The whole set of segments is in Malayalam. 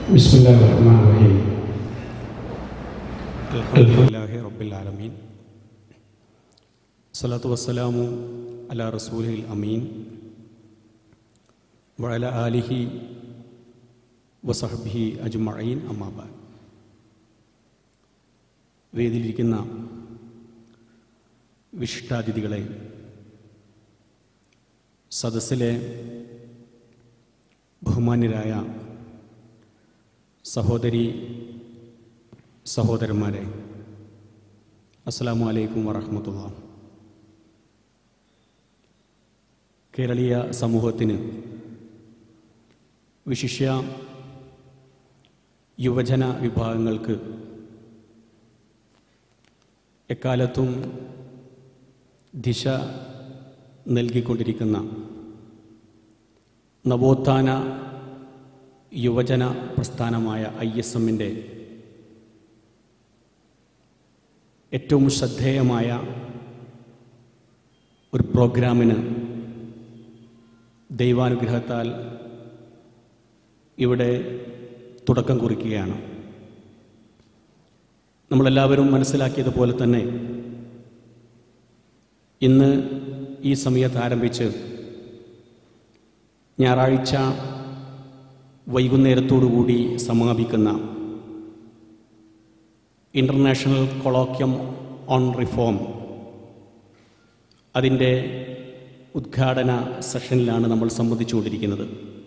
بسم الله الرحمن الرحيم الحمد لله رب العالمين الصلاة والسلام على رسوله الأمين وعلى آله وصحبه أجمعين أما بعد വേദിയിലിരിക്കുന്ന വിശിഷ്ടാതിഥികളെ സദസ്സിലെ ബഹുമാന്യരായ സഹോദരി സഹോദരന്മാരെ അസ്സാം വലൈക്കും വറഹമത്തുള്ള കേരളീയ സമൂഹത്തിന് വിശിഷ്യ യുവജന വിഭാഗങ്ങൾക്ക് എക്കാലത്തും ദിശ നൽകിക്കൊണ്ടിരിക്കുന്ന നവോത്ഥാന യുവജന പ്രസ്ഥാനമായ ഐ എസ് എമ്മിൻ്റെ ഏറ്റവും ശ്രദ്ധേയമായ ഒരു പ്രോഗ്രാമിന് ദൈവാനുഗ്രഹത്താൽ ഇവിടെ തുടക്കം കുറിക്കുകയാണ് നമ്മളെല്ലാവരും മനസ്സിലാക്കിയതുപോലെ തന്നെ ഇന്ന് ഈ സമയത്ത് ആരംഭിച്ച് ഞായറാഴ്ച വൈകുന്നേരത്തോടുകൂടി സമാപിക്കുന്ന ഇൻ്റർനാഷണൽ കൊളോക്യം ഓൺ റിഫോം അതിൻ്റെ ഉദ്ഘാടന സെഷനിലാണ് നമ്മൾ സംബന്ധിച്ചുകൊണ്ടിരിക്കുന്നത്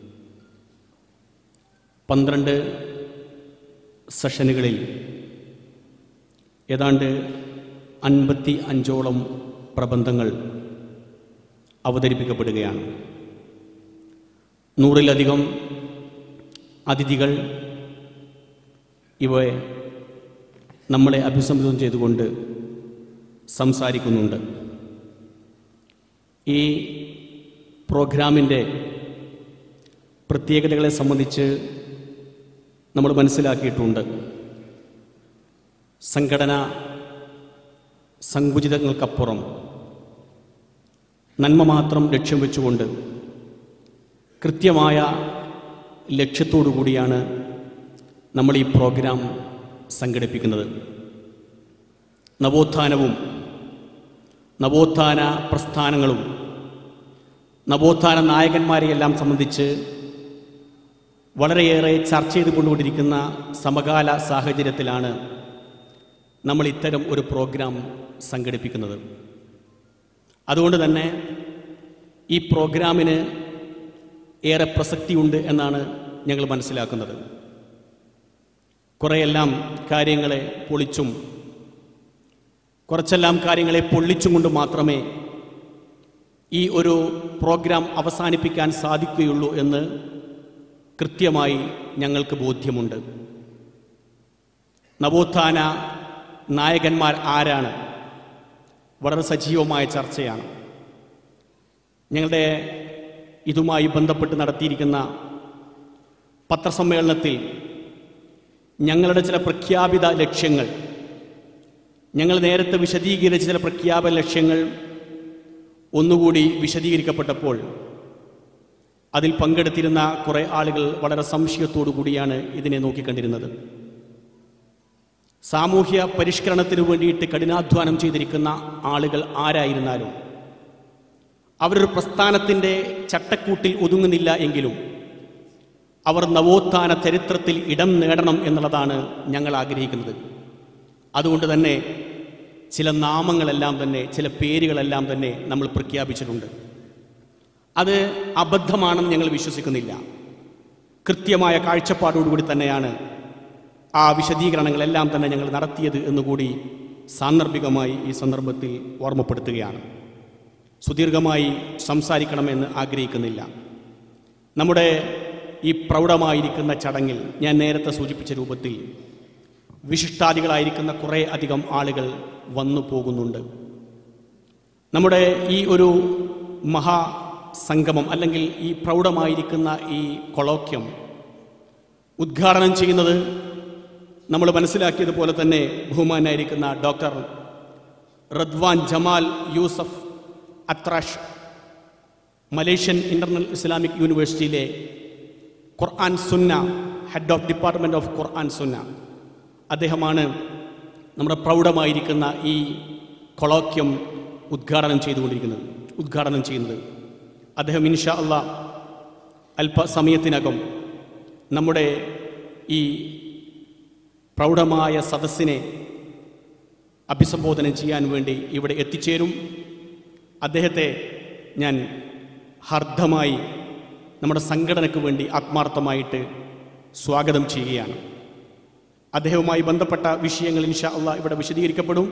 പന്ത്രണ്ട് സെഷനുകളിൽ ഏതാണ്ട് അൻപത്തി അഞ്ചോളം പ്രബന്ധങ്ങൾ അവതരിപ്പിക്കപ്പെടുകയാണ് നൂറിലധികം അതിഥികൾ ഇവയെ നമ്മളെ അഭിസംബോധന ചെയ്തുകൊണ്ട് സംസാരിക്കുന്നുണ്ട് ഈ പ്രോഗ്രാമിൻ്റെ പ്രത്യേകതകളെ സംബന്ധിച്ച് നമ്മൾ മനസ്സിലാക്കിയിട്ടുണ്ട് സംഘടന സങ്കുചിതങ്ങൾക്കപ്പുറം നന്മ മാത്രം ലക്ഷ്യം വെച്ചുകൊണ്ട് കൃത്യമായ ലക്ഷ്യത്തോടു കൂടിയാണ് നമ്മൾ ഈ പ്രോഗ്രാം സംഘടിപ്പിക്കുന്നത് നവോത്ഥാനവും നവോത്ഥാന പ്രസ്ഥാനങ്ങളും നവോത്ഥാന നായകന്മാരെയെല്ലാം സംബന്ധിച്ച് വളരെയേറെ ചർച്ച ചെയ്ത് കൊണ്ടുകൊണ്ടിരിക്കുന്ന സമകാല സാഹചര്യത്തിലാണ് നമ്മൾ ഇത്തരം ഒരു പ്രോഗ്രാം സംഘടിപ്പിക്കുന്നത് അതുകൊണ്ട് തന്നെ ഈ പ്രോഗ്രാമിന് ഏറെ പ്രസക്തിയുണ്ട് എന്നാണ് ഞങ്ങൾ മനസ്സിലാക്കുന്നത് കുറേയെല്ലാം കാര്യങ്ങളെ പൊളിച്ചും കുറച്ചെല്ലാം കാര്യങ്ങളെ പൊള്ളിച്ചും കൊണ്ട് മാത്രമേ ഈ ഒരു പ്രോഗ്രാം അവസാനിപ്പിക്കാൻ സാധിക്കുകയുള്ളൂ എന്ന് കൃത്യമായി ഞങ്ങൾക്ക് ബോധ്യമുണ്ട് നവോത്ഥാന നായകന്മാർ ആരാണ് വളരെ സജീവമായ ചർച്ചയാണ് ഞങ്ങളുടെ ഇതുമായി ബന്ധപ്പെട്ട് നടത്തിയിരിക്കുന്ന പത്രസമ്മേളനത്തിൽ ഞങ്ങളുടെ ചില പ്രഖ്യാപിത ലക്ഷ്യങ്ങൾ ഞങ്ങൾ നേരത്തെ വിശദീകരിച്ച ചില പ്രഖ്യാപന ലക്ഷ്യങ്ങൾ ഒന്നുകൂടി വിശദീകരിക്കപ്പെട്ടപ്പോൾ അതിൽ പങ്കെടുത്തിരുന്ന കുറേ ആളുകൾ വളരെ സംശയത്തോടു കൂടിയാണ് ഇതിനെ നോക്കിക്കണ്ടിരുന്നത് സാമൂഹ്യ പരിഷ്കരണത്തിന് വേണ്ടിയിട്ട് കഠിനാധ്വാനം ചെയ്തിരിക്കുന്ന ആളുകൾ ആരായിരുന്നാലും അവരൊരു പ്രസ്ഥാനത്തിൻ്റെ ചട്ടക്കൂട്ടിൽ ഒതുങ്ങുന്നില്ല എങ്കിലും അവർ നവോത്ഥാന ചരിത്രത്തിൽ ഇടം നേടണം എന്നുള്ളതാണ് ഞങ്ങൾ ആഗ്രഹിക്കുന്നത് അതുകൊണ്ട് തന്നെ ചില നാമങ്ങളെല്ലാം തന്നെ ചില പേരുകളെല്ലാം തന്നെ നമ്മൾ പ്രഖ്യാപിച്ചിട്ടുണ്ട് അത് അബദ്ധമാണെന്ന് ഞങ്ങൾ വിശ്വസിക്കുന്നില്ല കൃത്യമായ കാഴ്ചപ്പാടോടുകൂടി തന്നെയാണ് ആ വിശദീകരണങ്ങളെല്ലാം തന്നെ ഞങ്ങൾ നടത്തിയത് എന്നുകൂടി സാന്ദർഭികമായി ഈ സന്ദർഭത്തിൽ ഓർമ്മപ്പെടുത്തുകയാണ് സുദീർഘമായി സംസാരിക്കണമെന്ന് ആഗ്രഹിക്കുന്നില്ല നമ്മുടെ ഈ പ്രൗഢമായിരിക്കുന്ന ചടങ്ങിൽ ഞാൻ നേരത്തെ സൂചിപ്പിച്ച രൂപത്തിൽ വിശിഷ്ടാദികളായിരിക്കുന്ന കുറേ അധികം ആളുകൾ വന്നു പോകുന്നുണ്ട് നമ്മുടെ ഈ ഒരു മഹാസംഗമം അല്ലെങ്കിൽ ഈ പ്രൗഢമായിരിക്കുന്ന ഈ കൊളോക്യം ഉദ്ഘാടനം ചെയ്യുന്നത് നമ്മൾ മനസ്സിലാക്കിയതുപോലെ തന്നെ ബഹുമാനായിരിക്കുന്ന doctor Radwan Jamal Yusuf Atrash Malaysian internal Islamic യൂണിവേഴ്സിറ്റിയിലെ ഖുർആൻ സുന്ന ഹെഡ് ഓഫ് ഡിപ്പാർട്ട്മെൻറ്റ് ഓഫ് ഖുർആൻ സുന്ന അദ്ദേഹമാണ് നമ്മുടെ പ്രൗഢമായിരിക്കുന്ന ഈ കൊളോക്യം ഉദ്ഘാടനം ചെയ്തുകൊണ്ടിരിക്കുന്നത് ഉദ്ഘാടനം ചെയ്യുന്നത് അദ്ദേഹം ഇൻഷാ അള്ളാ അല്പസമയത്തിനകം നമ്മുടെ ഈ പ്രൗഢമായ സദസ്സിനെ അഭിസംബോധന ചെയ്യാൻ വേണ്ടി ഇവിടെ എത്തിച്ചേരും അദ്ദേഹത്തെ ഞാൻ ഹർദ്ദമായി നമ്മുടെ സംഘടനയ്ക്ക് വേണ്ടി ആത്മാർത്ഥമായിട്ട് സ്വാഗതം ചെയ്യുകയാണ് അദ്ദേഹവുമായി ബന്ധപ്പെട്ട വിഷയങ്ങൾ ഇൻഷാ അള്ളാഹ് ഇവിടെ വിശദീകരിക്കപ്പെടും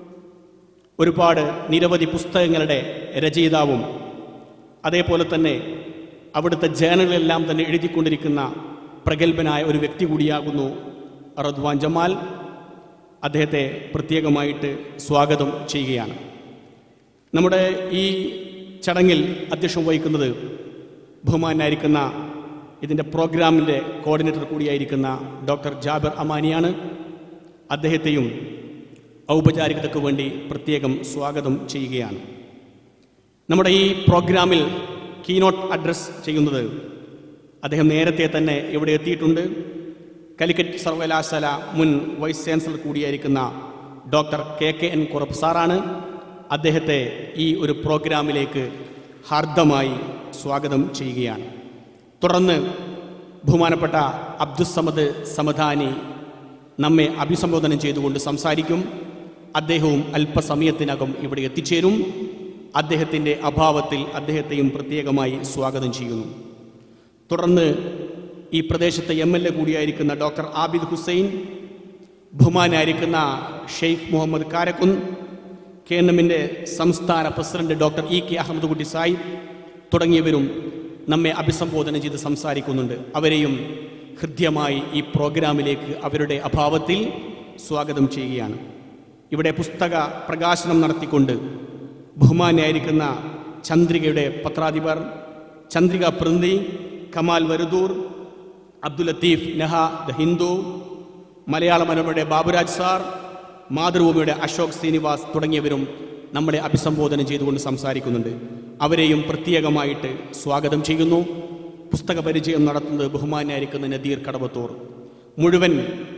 ഒരുപാട് നിരവധി പുസ്തകങ്ങളുടെ രചയിതാവും അതേപോലെ തന്നെ അവിടുത്തെ ജേണലുകളെല്ലാം തന്നെ എഴുതിക്കൊണ്ടിരിക്കുന്ന പ്രഗത്ഭനായ ഒരു വ്യക്തി കൂടിയാകുന്നു റദ്വാൻ ജമാൽ അദ്ദേഹത്തെ പ്രത്യേകമായിട്ട് സ്വാഗതം ചെയ്യുകയാണ് നമ്മുടെ ഈ ചടങ്ങിൽ അധ്യക്ഷം വഹിക്കുന്നത് ബഹുമാനായിരിക്കുന്ന ഇതിൻ്റെ പ്രോഗ്രാമിൻ്റെ കോർഡിനേറ്റർ കൂടിയായിരിക്കുന്ന ഡോക്ടർ ജാബിർ അമാനിയാണ് അദ്ദേഹത്തെയും ഔപചാരികതയ്ക്ക് വേണ്ടി പ്രത്യേകം സ്വാഗതം ചെയ്യുകയാണ് നമ്മുടെ ഈ പ്രോഗ്രാമിൽ കീനോട്ട് അഡ്രസ് ചെയ്യുന്നത് അദ്ദേഹം നേരത്തെ തന്നെ ഇവിടെ എത്തിയിട്ടുണ്ട് കാലിക്കറ്റ് സർവകലാശാല മുൻ വൈസ് ചാൻസലർ കൂടിയായിരിക്കുന്ന doctor K K N Kurup സാറാണ് അദ്ദേഹത്തെ ഈ ഒരു പ്രോഗ്രാമിലേക്ക് ഹാർദമായി സ്വാഗതം ചെയ്യുകയാണ് തുടർന്ന് ബഹുമാനപ്പെട്ട അബ്ദുസമദ് സമദാനി നമ്മെ അഭിസംബോധന ചെയ്തുകൊണ്ട് സംസാരിക്കും അദ്ദേഹവും അല്പസമയത്തിനകം ഇവിടെ എത്തിച്ചേരും അദ്ദേഹത്തിൻ്റെ അഭാവത്തിൽ അദ്ദേഹത്തെയും പ്രത്യേകമായി സ്വാഗതം ചെയ്യുന്നു തുടർന്ന് ഈ പ്രദേശത്തെ എം എൽ എ കൂടിയായിരിക്കുന്ന ഡോക്ടർ ആബിദ് ഹുസൈൻ ബഹുമാനായിരിക്കുന്ന ഷെയ്ഖ് മുഹമ്മദ് കാരക്കുൻ കെ എൻ എമ്മിൻ്റെ സംസ്ഥാന president doctor E K Ahammed Kutty Sahib തുടങ്ങിയവരും നമ്മെ അഭിസംബോധന ചെയ്ത് സംസാരിക്കുന്നുണ്ട് അവരെയും ഹൃദ്യമായി ഈ പ്രോഗ്രാമിലേക്ക് അവരുടെ അഭാവത്തിൽ സ്വാഗതം ചെയ്യുകയാണ് ഇവിടെ പുസ്തക പ്രകാശനം നടത്തിക്കൊണ്ട് ബഹുമാനായിരിക്കുന്ന ചന്ദ്രികയുടെ പത്രാധിപർ ചന്ദ്രിക പ്രന്തി കമാൽ വരുദൂർ അബ്ദുൽ ലത്തീഫ് നെഹ ദ ഹിന്ദു മലയാള മനോരമയുടെ ബാബുരാജ് സാർ മാതൃഭൂമിയുടെ അശോക് ശ്രീനിവാസ് തുടങ്ങിയവരും നമ്മളെ അഭിസംബോധന ചെയ്തുകൊണ്ട് സംസാരിക്കുന്നുണ്ട് അവരെയും പ്രത്യേകമായിട്ട് സ്വാഗതം ചെയ്യുന്നു പുസ്തക പരിചയം നടത്തുന്നത് ബഹുമാനായിരിക്കുന്ന നദീർ കടവത്തൂർ മുഴുവൻ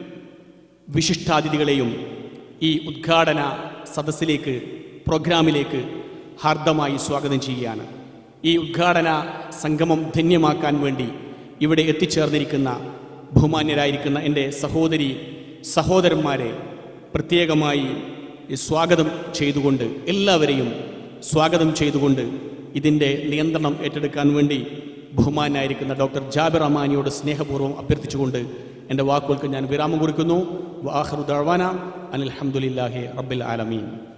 വിശിഷ്ടാതിഥികളെയും ഈ ഉദ്ഘാടന സദസ്സിലേക്ക് പ്രോഗ്രാമിലേക്ക് ഹാർദമായി സ്വാഗതം ചെയ്യുകയാണ് ഈ ഉദ്ഘാടന സംഗമം ധന്യമാക്കാൻ വേണ്ടി ഇവിടെ എത്തിച്ചേർന്നിരിക്കുന്ന ബഹുമാന്യരായിരിക്കുന്ന എൻ്റെ സഹോദരി സഹോദരന്മാരെ പ്രത്യേകമായി സ്വാഗതം ചെയ്തുകൊണ്ട് എല്ലാവരെയും സ്വാഗതം ചെയ്തുകൊണ്ട് ഇതിൻ്റെ നിയന്ത്രണം ഏറ്റെടുക്കാൻ വേണ്ടി ബഹുമാനായിരിക്കുന്ന ഡോക്ടർ ജാബിർ അമാനിയോട് സ്നേഹപൂർവ്വം അഭ്യർത്ഥിച്ചുകൊണ്ട് എൻ്റെ വാക്കുകൾക്ക് ഞാൻ വിരാമം കുറിക്കുന്നു വാഹറു ദഴവാന അനിൽ അഹമ്മദില്ലാഹി റബ്ബിൽ ആലമീൻ